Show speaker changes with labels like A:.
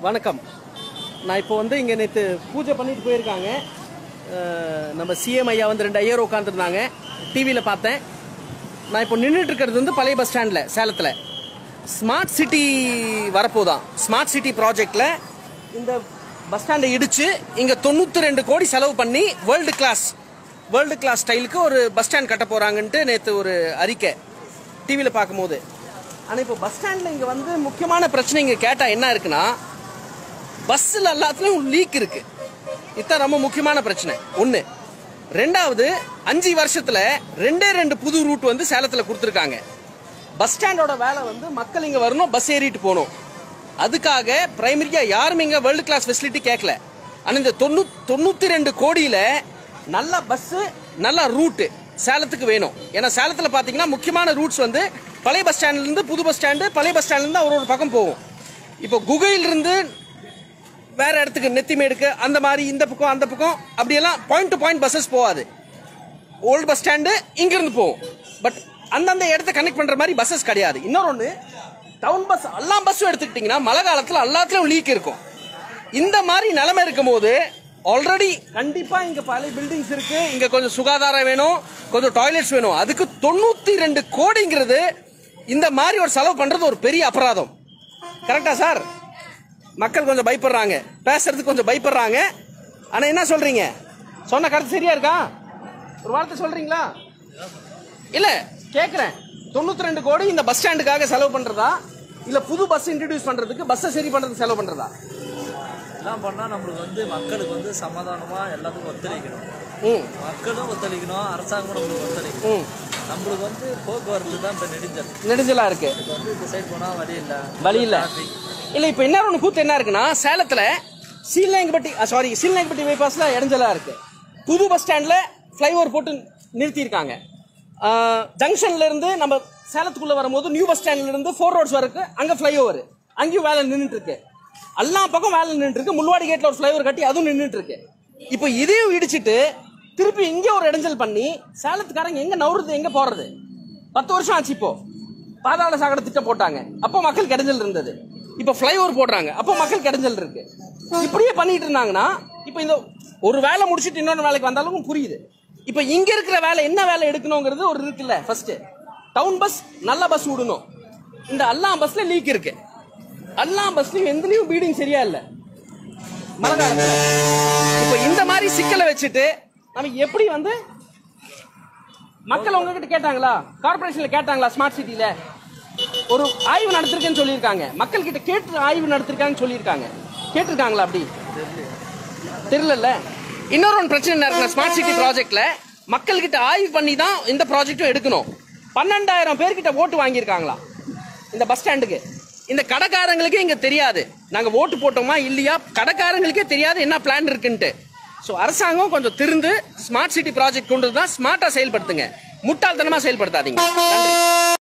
A: வணக்கம் நான் இப்போ வந்து இங்கே நேற்று பூஜை பண்ணிட்டு போயிருக்காங்க அஹ், நம்ம சிஎம் ஐயா வந்து ரெண்டு ஐயர் உட்காந்துருந்தாங்க டிவியில் பார்த்தேன் நான் இப்போ நின்றுட்டு இருக்கிறது வந்து பழைய பஸ் ஸ்டாண்டில் சேலத்தில் ஸ்மார்ட் சிட்டி வரப்போதான் ஸ்மார்ட் சிட்டி ப்ராஜெக்டில் இந்த பஸ் ஸ்டாண்டை இடித்து இங்கே தொண்ணூற்றி ரெண்டு கோடி செலவு பண்ணி வேர்ல்டு கிளாஸ் வேர்ல்டு கிளாஸ் ஸ்டைலுக்கு ஒரு பஸ் ஸ்டாண்ட் கட்ட போகிறாங்கன்ட்டு நேற்று ஒரு அறிக்கை டிவியில் பார்க்கும்போது ஆனால் இப்போ பஸ் ஸ்டாண்டில் இங்கே வந்து முக்கியமான பிரச்சனை இங்கே கேட்டால் என்ன இருக்குன்னா பஸ்ஸில் எல்லாத்துலேயும் லீக் இருக்கு இதுதான் ரொம்ப முக்கியமான பிரச்சனை ஒன்று ரெண்டாவது அஞ்சு வருஷத்துல ரெண்டே ரெண்டு புது ரூட் வந்து சேலத்தில் கொடுத்துருக்காங்க பஸ் ஸ்டாண்டோட வேலை வந்து மக்கள் இங்கே வரணும் பஸ் ஏறிட்டு போகணும் அதுக்காக பிரைமரியாக யாரும் இங்கே வேர்ல்டு கிளாஸ் ஃபெசிலிட்டி கேட்கல ஆனால் இந்த தொண்ணூ தொண்ணூற்றி ரெண்டு கோடியில் நல்ல பஸ்ஸு நல்ல ரூட்டு சேலத்துக்கு வேணும் ஏன்னா சேலத்தில் பார்த்தீங்கன்னா முக்கியமான ரூட்ஸ் வந்து பழைய பஸ் ஸ்டாண்ட்லேருந்து புது பஸ் ஸ்டாண்டு பழைய பஸ் ஸ்டாண்ட்லேருந்து ஒரு ஒரு பக்கம் போகும் இப்போ குகையிலிருந்து வேற இடத்துக்கு நெத்திமேடுக்கு அந்த மாதிரி இந்த பக்கம் அந்த பக்கம் அப்படியெல்லாம் பாயிண்ட் டு பாயிண்ட் பஸ்ஸஸ் போகாது ஓல்டு பஸ் ஸ்டாண்டு இங்கிருந்து போகும் பட் அந்தந்த இடத்த கனெக்ட் பண்ற மாதிரி பஸ்ஸஸ் கிடையாது இன்னொரு ஒன்று டவுன் பஸ் எல்லா பஸ்ஸும் எடுத்துக்கிட்டிங்கன்னா மழை காலத்தில் எல்லாத்துலயும் லீக் இருக்கும் இந்த மாதிரி நிலைமை இருக்கும்போது ஆல்ரெடி கண்டிப்பா இங்க பல பில்டிங்ஸ் இருக்கு இங்க கொஞ்சம் சுகாதாரம் வேணும் கொஞ்சம் டாய்லெட்ஸ் வேணும் அதுக்கு தொண்ணூத்தி ரெண்டு கோடிங்கிறது இந்த மாதிரி ஒரு செலவு பண்றது ஒரு பெரிய அபராதம் கரெக்டா சார் மக்கள் கொஞ்சம் பயப்படுறாங்க பேசுறதுக்கு கொஞ்சம் பயப்படுறாங்க ஆனா என்ன சொல்றீங்க சொன்ன கருத்து சரியா இருக்கா ஒரு வார்த்தை சொல்றீங்களா இல்ல கேக்குறேன் தொண்ணூத்தி ரெண்டு கோடி இந்த பஸ் ஸ்டாண்டுக்காக செலவு பண்றதா இல்ல புது பஸ் இன்ட்ரடியூஸ் பண்றதுக்கு பஸ்ஸை சரி பண்றதுக்கு செலவு பண்றதா
B: எல்லாம் பண்ணால் நம்மளுக்கு வந்து மக்களுக்கு வந்து சமாதானமாக எல்லாத்துக்கும் ஒத்துழைக்கணும்
A: ம்
B: மக்களும் ஒத்துழைக்கணும் அரசாங்கம் நம்மளுக்கு ஒத்துழைக்கணும்
A: ம்
B: நம்மளுக்கு வந்து போக்குவரத்து தான் இப்போ நெடுஞ்சல்
A: நெடுஞ்சலா இருக்கு
B: இப்போ வந்து இந்த சைடு போனால் வழி இல்லை
A: வழி இல்ல இல்ல இப்ப என்ன ஒண்ணு கூத்து என்ன இருக்குன்னா சேலத்துல சீல்நாயகப்பட்டி சாரி சீல்நாயகப்பட்டி பைபாஸ்ல இடைஞ்சலா இருக்கு புது பஸ் ஸ்டாண்ட்ல ஃப்ளைஓவர் போட்டு நிறுத்தியிருக்காங்க ஜங்ஷன்ல இருந்து நம்ம சேலத்துக்குள்ள வரும்போது நியூ பஸ் ஸ்டாண்ட்ல இருந்து ஃபோர் ரோட்ஸ் வரைக்கும் அங்க ஃப்ளைஓவர் அங்கேயும் வேலை நின்றுட்டு இருக்கு எல்லா பக்கம் வேலை நின்றுட்டு இருக்கு முள்வாடி கேட்ல ஒரு ஃப்ளைஓவர் கட்டி அதுவும் நின்றுட்டு இருக்கு இப்போ இதையும் இடிச்சிட்டு திருப்பி இங்கே ஒரு இடைஞ்சல் பண்ணி சேலத்துக்காரங்க எங்க நவுறது எங்க போறது பத்து வருஷம் ஆச்சு இப்போ பாதாள சாக்கடை திட்டம் போட்டாங்க அப்போ மக்கள் கிடைஞ்சல் இருந்தது இப்போ ஃப்ளைஓவர் போடுறாங்க அப்போ மக்கள் கிடைஞ்சல் இருக்கு இப்படியே பண்ணிட்டு இருந்தாங்கன்னா இப்போ இந்த ஒரு வேலை முடிச்சிட்டு இன்னொரு வேலைக்கு வந்தாலும் புரியுது இப்போ இங்க இருக்கிற வேலை என்ன வேலை எடுக்கணுங்கிறது ஒரு இருக்குல்ல ஃபர்ஸ்ட் டவுன் பஸ் நல்ல பஸ் விடணும் இந்த எல்லா பஸ்ல லீக் இருக்கு எல்லா பஸ்லயும் எந்தலயும் பீடிங் சரியா இல்ல மழை காலத்துல இப்போ இந்த மாதிரி சிக்கலை வச்சுட்டு நம்ம எப்படி வந்து மக்கள் உங்ககிட்ட கேட்டாங்களா கார்பரேஷன்ல கேட்டாங்களா ஸ்மார்ட் சிட்டில ஒரு ஆய்வு நடத்திருக்கேன்னு சொல்லியிருக்காங்க மக்கள் கிட்ட கேட்டு ஆய்வு நடத்திருக்காங்கன்னு சொல்லியிருக்காங்க கேட்டிருக்காங்களா அப்படி தெரியல இன்னொரு ஒன்று பிரச்சனை என்ன இருக்குன்னா ஸ்மார்ட் சிட்டி ப்ராஜெக்ட்ல மக்கள் கிட்ட ஆய்வு பண்ணி தான் இந்த ப்ராஜெக்ட்டும் எடுக்கணும் பன்னெண்டாயிரம் பேர்கிட்ட ஓட்டு வாங்கியிருக்காங்களா இந்த பஸ் ஸ்டாண்டுக்கு இந்த கடைக்காரங்களுக்கு இங்க தெரியாது நாங்க ஓட்டு போட்டோமா இல்லையா கடைக்காரங்களுக்கே தெரியாது என்ன பிளான் இருக்குன்ட்டு ஸோ அரசாங்கம் கொஞ்சம் திருந்து ஸ்மார்ட் சிட்டி ப்ராஜெக்ட் கொண்டு தான் ஸ்மார்ட்டா செயல்படுத்துங்க முட்டாள்தனமா செயல்படுத்தாதீங்க நன்றி